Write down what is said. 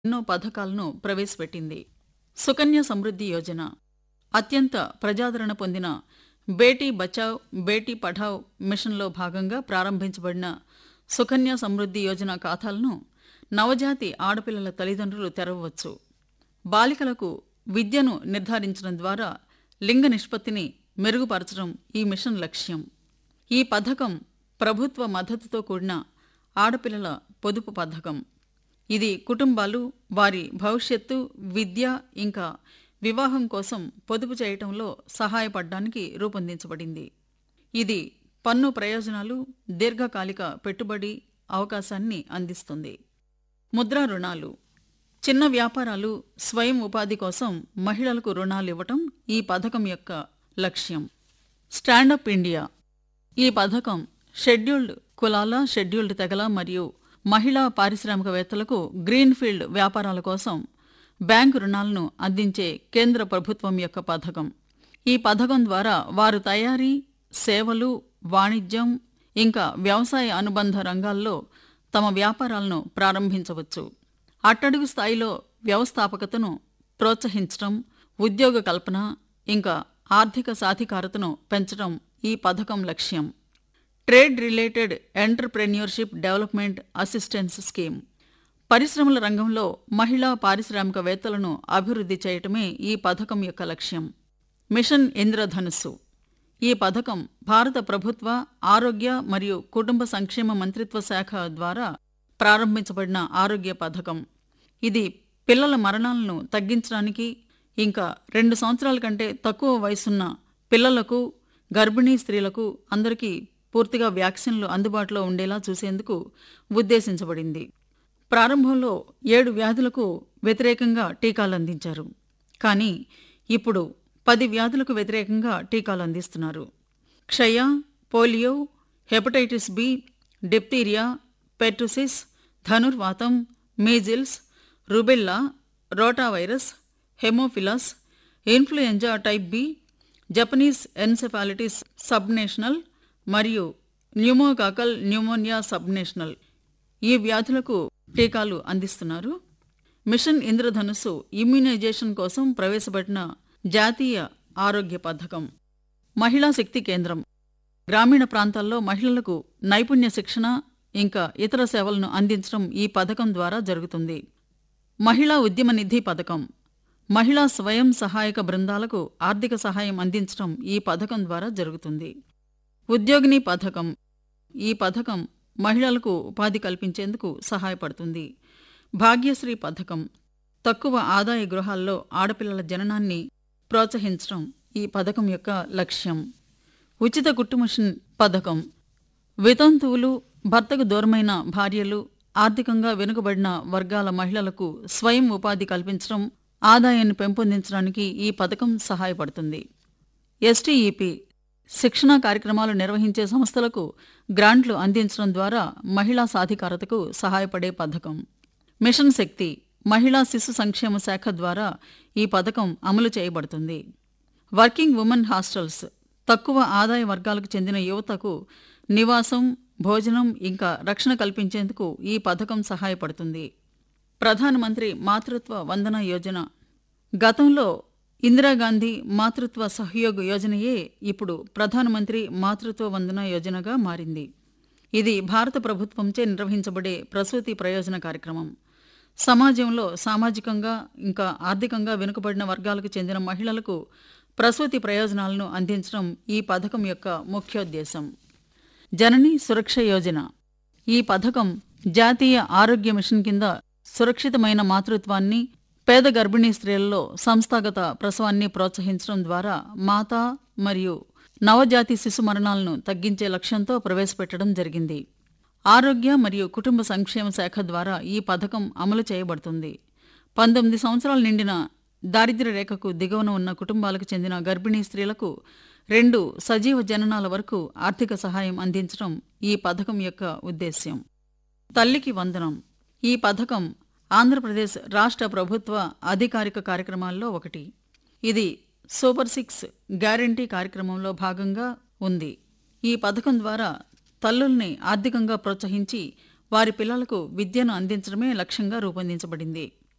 ఎన్నో పథకాలను ప్రవేశపెట్టింది సుకన్య సమృద్ధి యోజన అత్యంత ప్రజాదరణ పొందిన బేటీ బచావ్ బేటీ పఢావ్ మిషన్లో భాగంగా ప్రారంభించబడిన సుకన్య సమృద్ధి యోజన ఖాతాలను నవజాతి ఆడపిల్లల తల్లిదండ్రులు తెరవవచ్చు బాలికలకు విద్యను నిర్ధారించడం ద్వారా లింగ నిష్పత్తిని మెరుగుపరచడం ఈ మిషన్ లక్ష్యం ఈ పథకం ప్రభుత్వ మద్దతుతో కూడిన ఆడపిల్లల పొదుపు పథకం ఇది కుటుంబాలు వారి భవిష్యత్తు విద్య ఇంకా వివాహం కోసం పొదుపు చేయటంలో సహాయపడడానికి రూపొందించబడింది ఇది పన్ను ప్రయోజనాలు దీర్ఘకాలిక పెట్టుబడి అవకాశాన్ని అందిస్తుంది ముద్రా రుణాలు చిన్న వ్యాపారాలు స్వయం ఉపాధి కోసం మహిళలకు రుణాలు ఇవ్వటం ఈ పథకం యొక్క లక్ష్యం స్టాండప్ ఇండియా ఈ పథకం షెడ్యూల్డ్ కులాల షెడ్యూల్డ్ తెగల మరియు మహిళా పారిశ్రామికవేత్తలకు గ్రీన్ఫీల్డ్ వ్యాపారాల కోసం బ్యాంకు రుణాలను అందించే కేంద్ర ప్రభుత్వం యొక్క పథకం ఈ పథకం ద్వారా వారు తయారీ సేవలు వాణిజ్యం ఇంకా వ్యవసాయ అనుబంధ రంగాల్లో తమ వ్యాపారాలను ప్రారంభించవచ్చు అట్టడుగు స్థాయిలో వ్యవస్థాపకతను ప్రోత్సహించడం ఉద్యోగ కల్పన ఇంకా ఆర్థిక సాధికారతను పెంచడం ఈ పథకం లక్ష్యం trade related entrepreneurship development assistance scheme పరిశ్రమల రంగంలో మహిళా పారిశ్రామికవేత్తలను అభివృద్ధి చేయటమే ఈ పథకం యొక్క లక్ష్యం మిషన్ ఇంద్రధనుస్సు ఈ పథకం భారత ప్రభుత్వ ఆరోగ్య మరియు కుటుంబ సంక్షేమ మంత్రిత్వ శాఖ ద్వారా ప్రారంభించబడిన ఆరోగ్య పథకం ఇది పిల్లల మరణాలను తగ్గించడానికి ఇంకా రెండు సంవత్సరాల కంటే తక్కువ వయసున్న పిల్లలకు గర్భిణీ స్త్రీలకు అందరికీ పూర్తిగా వ్యాక్సిన్లు అందుబాటులో ఉండేలా చూసేందుకు ఉద్దేశించబడింది ప్రారంభంలో ఏడు వ్యాధులకు వ్యతిరేకంగా టీకాలు అందించారు కానీ ఇప్పుడు పది వ్యాధులకు వ్యతిరేకంగా టీకాలు అందిస్తున్నారు క్షయ polio hepatitis B diphtheria pertussis ధనుర్వాతం measles rubella rotavirus haemophilus influenza type B Japanese encephalitis subnational మరియు న్యూమోకాకల్ న్యూమోనియా సబ్నేషనల్ ఈ వ్యాధులకు టీకాలు అందిస్తున్నారు మిషన్ ఇంద్రధనుస్సు ఇమ్యునైజేషన్ కోసం ప్రవేశపెట్టిన జాతీయ ఆరోగ్య పథకం మహిళా శక్తి కేంద్రం గ్రామీణ ప్రాంతాల్లో మహిళలకు నైపుణ్య శిక్షణ ఇంకా ఇతర సేవలను అందించడం ఈ పథకం ద్వారా జరుగుతుంది మహిళా ఉద్యమ నిధి పథకం మహిళా స్వయం సహాయక బృందాలకు ఆర్థిక సహాయం అందించడం ఈ పథకం ద్వారా జరుగుతుంది ఉద్యోగిని పథకం ఈ పథకం మహిళలకు ఉపాధి కల్పించేందుకు సహాయపడుతుంది భాగ్యశ్రీ పథకం తక్కువ ఆదాయ గృహాల్లో ఆడపిల్లల జననాన్ని ప్రోత్సహించడం ఈ పథకం యొక్క లక్ష్యం ఉచిత కుట్టుమిషన్ పథకం వితంతువులు భర్తకు దూరమైన భార్యలు ఆర్థికంగా వెనుకబడిన వర్గాల మహిళలకు స్వయం ఉపాధి కల్పించడం ఆదాయాన్ని పెంపొందించడానికి ఈ పథకం సహాయపడుతుంది ఎస్టీఈపీ శిక్షణా కార్యక్రమాలు నిర్వహించే సంస్థలకు గ్రాంట్లు అందించడం ద్వారా మహిళా సాధికారతకు సహాయపడే పథకం మిషన్ శక్తి మహిళా శిశు సంక్షేమ శాఖ ద్వారా ఈ పథకం అమలు చేయబడుతుంది వర్కింగ్ ఉమెన్ హాస్టల్స్ తక్కువ ఆదాయ వర్గాలకు చెందిన యువతకు నివాసం భోజనం ఇంకా రక్షణ కల్పించేందుకు ఈ పథకం సహాయపడుతుంది ప్రధానమంత్రి మాతృత్వ వందన యోజన గతంలో ఇందిరాగాంధీ మాతృత్వ సహయోగ్ యోజనయే ఇప్పుడు ప్రధానమంత్రి మాతృత్వ వందన యోజనగా మారింది ఇది భారత ప్రభుత్వంచే నిర్వహించబడే ప్రసూతి ప్రయోజన కార్యక్రమం సమాజంలో సామాజికంగా ఇంకా ఆర్థికంగా వెనుకబడిన వర్గాలకు చెందిన మహిళలకు ప్రసూతి ప్రయోజనాలను అందించడం ఈ పథకం యొక్క ముఖ్యోద్దేశం జనని సురక్ష యోజన ఈ పథకం జాతీయ ఆరోగ్య మిషన్ కింద సురక్షితమైన మాతృత్వాన్ని పేద గర్భిణీ స్త్రీలలో సంస్థాగత ప్రసవాన్ని ప్రోత్సహించడం ద్వారా మాత మరియు నవజాతి శిశు మరణాలను తగ్గించే లక్ష్యంతో ప్రవేశపెట్టడం జరిగింది ఆరోగ్య మరియు కుటుంబ సంక్షేమ శాఖ ద్వారా ఈ పథకం అమలు చేయబడుతుంది పంతొమ్మిది సంవత్సరాలు నిండిన దారిద్ర్య రేఖకు దిగువన ఉన్న కుటుంబాలకు చెందిన గర్భిణీ స్త్రీలకు రెండు సజీవ జననాల వరకు ఆర్థిక సహాయం అందించడం ఈ పథకం యొక్క ఉద్దేశ్యం తల్లికి వందనం ఈ పథకం ఆంధ్రప్రదేశ్ రాష్ట్ర ప్రభుత్వ అధికారిక కార్యక్రమాల్లో ఒకటి ఇది సూపర్ సిక్స్ గ్యారంటీ కార్యక్రమంలో భాగంగా ఉంది ఈ పథకం ద్వారా తల్లుల్ని ఆర్థికంగా ప్రోత్సహించి వారి పిల్లలకు విద్యను అందించడమే లక్ష్యంగా రూపొందించబడింది